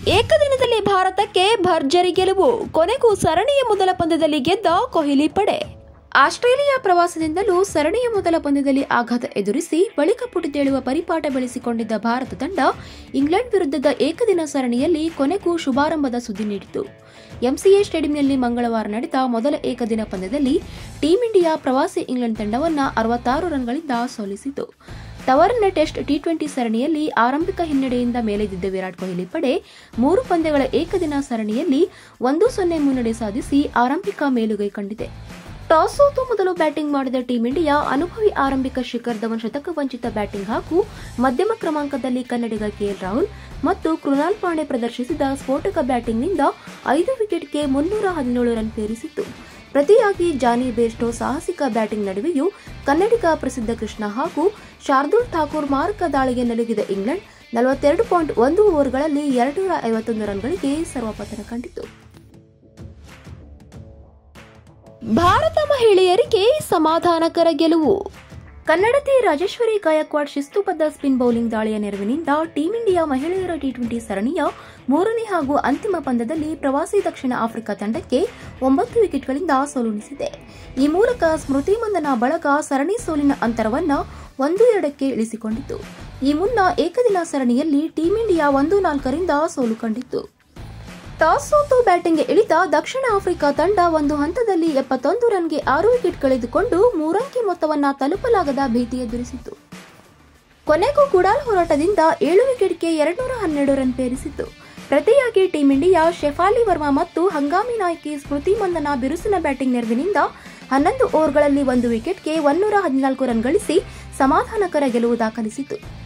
ಏಕದಿನದಲ್ಲಿ ಭಾರತಕ್ಕೆ ಭರ್ಜರಿ ಗೆಲುವು ಕೊನೆಗೂ ಸರಣಿಯ ಮೊದಲ ಪಂದ್ಯದಲ್ಲಿ ಗೆದ್ದ ಕೊಹ್ಲಿ ಪಡೆ ಆಸ್ಟ್ರೇಲಿಯಾ ಪ್ರವಾಸದಿಂದಲೂ ಸರಣಿಯ ಮೊದಲ ಪಂದ್ಯದಲ್ಲಿ ಆಘಾತ ಎದುರಿಸಿ ಬಳಿಕ ಪುಟಿದೇಳುವ ಪರಿಪಾಠ ಬೆಳೆಸಿಕೊಂಡಿದ್ದ ಭಾರತ ತಂಡ ಇಂಗ್ಲೆಂಡ್ ವಿರುದ್ಧದ ಏಕದಿನ ಸರಣಿಯಲ್ಲಿ ಕೊನೆಗೂ ಶುಭಾರಂಭದ ಸುದ್ದಿ ನೀಡಿತು ಎಂಸಿಎ ಸ್ಟೇಡಿಯಂನಲ್ಲಿ ಮಂಗಳವಾರ ನಡೆದ ಮೊದಲ ಏಕದಿನ ಪಂದ್ಯದಲ್ಲಿ ಟೀಂ ಇಂಡಿಯಾ ಪ್ರವಾಸಿ ಇಂಗ್ಲೆಂಡ್ ತಂಡವನ್ನು ಅರವತ್ತಾರು ರನ್ಗಳಿಂದ ಸೋಲಿಸಿತು ತವರಿನ ಟೆಸ್ಟ್ ಟಿ ಟ್ವೆಂಟಿ ಸರಣಿಯಲ್ಲಿ ಆರಂಭಿಕ ಹಿನ್ನಡೆಯಿಂದ ಮೇಲೆದ್ದಿದ್ದ ವಿರಾಟ್ ಕೊಹ್ಲಿ ಪಡೆ ಮೂರು ಪಂದ್ಯಗಳ ಏಕದಿನ ಸರಣಿಯಲ್ಲಿ ಒಂದು ಸೊನ್ನೆ ಮುನ್ನಡೆ ಸಾಧಿಸಿ ಆರಂಭಿಕ ಮೇಲುಗೈ ಕಂಡಿದೆ ಟಾಸ್ ಸೋತು ಮೊದಲು ಬ್ಯಾಟಿಂಗ್ ಮಾಡಿದ ಟೀಂ ಇಂಡಿಯಾ ಅನುಭವಿ ಆರಂಭಿಕ ಶಿಖರ್ ಧವನ್ ಶತಕ ವಂಚಿತ ಬ್ಯಾಟಿಂಗ್ ಹಾಗೂ ಮಧ್ಯಮ ಕ್ರಮಾಂಕದಲ್ಲಿ ಕನ್ನಡಿಗ ಕೆಎಲ್ ರಾಹುಲ್ ಮತ್ತು ಕೃಣಾಲ್ ಪಾಂಡೆ ಪ್ರದರ್ಶಿಸಿದ ಸ್ಫೋಟಕ ಬ್ಯಾಟಿಂಗ್ನಿಂದ ಐದು ವಿಕೆಟ್ಗೆ ಮುನ್ನೂರ ಹದಿನೇಳು ರನ್ ಪೇರಿಸಿತ್ತು ಪ್ರತಿಯಾಗಿ ಜಾನಿ ಬೇಸ್ಟೋ ಸಾಹಸಿಕ ಬ್ಯಾಟಿಂಗ್ ನಡುವೆಯೂ ಕನ್ನಡಿಗ ಪ್ರಸಿದ್ಧ ಕೃಷ್ಣ ಹಾಗೂ ಶಾರ್ದೂಲ್ ಠಾಕೂರ್ ಮಾರಕ ದಾಳಿಗೆ ನಲುಗಿದ ಇಂಗ್ಲೆಂಡ್ ನಲವತ್ತೆರಡು ಪಾಯಿಂಟ್ ಒಂದು ಓವರ್ಗಳಲ್ಲಿ ಎರಡುನೂರ ಐವತ್ತೊಂದು ರನ್ಗಳಿಗೆ ಸರ್ವಪತನ ಕಂಡಿತು ಭಾರತ ಮಹಿಳೆಯರಿಗೆ ಸಮಾಧಾನಕರ ಗೆಲುವು ಕನ್ನಡತಿ ರಾಜೇಶ್ವರಿ ಗಾಯಕ್ವಾಡ್ ಶಿಸ್ತುಬದ್ಧ ಸ್ಪಿನ್ ಬೌಲಿಂಗ್ ದಾಳಿಯ ನೆರವಿನಿಂದ ಟೀಂ ಇಂಡಿಯಾ ಮಹಿಳೆಯರ ಟಿ ಟ್ವೆಂಟಿ ಸರಣಿಯ ಮೂರನೇ ಹಾಗೂ ಅಂತಿಮ ಪಂದ್ಯದಲ್ಲಿ ಪ್ರವಾಸಿ ದಕ್ಷಿಣ ಆಫ್ರಿಕಾ ತಂಡಕ್ಕೆ ಒಂಬತ್ತು ವಿಕೆಟ್ಗಳಿಂದ ಸೋಲುಣಿಸಿದೆ ಈ ಮೂಲಕ ಸ್ಮೃತಿ ಮಂದನ ಬಳಗ ಸರಣಿ ಸೋಲಿನ ಅಂತರವನ್ನ ಒಂದು ಎರಡಕ್ಕೆ ಇಳಿಸಿಕೊಂಡಿತು ಈ ಮುನ್ನ ಏಕದಿನ ಸರಣಿಯಲ್ಲಿ ಟೀಂ ಇಂಡಿಯಾ ಒಂದು ನಾಲ್ಕರಿಂದ ಸೋಲು ಕಂಡಿತ್ತು ಟಾಸ್ ಸೋತು ಬ್ಯಾಟಿಂಗ್ಗೆ ಇಳಿದ ದಕ್ಷಿಣ ಆಫ್ರಿಕಾ ತಂಡ ಒಂದು ಹಂತದಲ್ಲಿ ಎಪ್ಪತ್ತೊಂದು ರನ್ಗೆ ಆರು ವಿಕೆಟ್ ಕಳೆದುಕೊಂಡು ಮೂರಂಕಿ ಮೊತ್ತವನ್ನ ತಲುಪಲಾಗದ ಭೀತಿ ಎದುರಿಸಿತು ಕೊನೆಗೂ ಗುಡಾಲ್ ಹೋರಾಟದಿಂದ ಏಳು ವಿಕೆಟ್ಗೆ ಎರಡ್ನೂರ ಹನ್ನೆರಡು ರನ್ ಪೇರಿಸಿತು ಪ್ರತಿಯಾಗಿ ಟೀಂ ಇಂಡಿಯಾ ಶೆಫಾಲಿ ವರ್ಮಾ ಮತ್ತು ಹಂಗಾಮಿ ನಾಯಕಿ ಸ್ಮೃತಿ ಮಂದನ ಬಿರುಸಿನ ಬ್ಯಾಟಿಂಗ್ ನೆರವಿನಿಂದ ಹನ್ನೊಂದು ಓವರ್ಗಳಲ್ಲಿ ಒಂದು ವಿಕೆಟ್ಗೆ ಒನ್ನೂರ ಹದಿನಾಲ್ಕು ರನ್ ಗಳಿಸಿ ಸಮಾಧಾನಕರ ಗೆಲುವು ದಾಖಲಿಸಿತು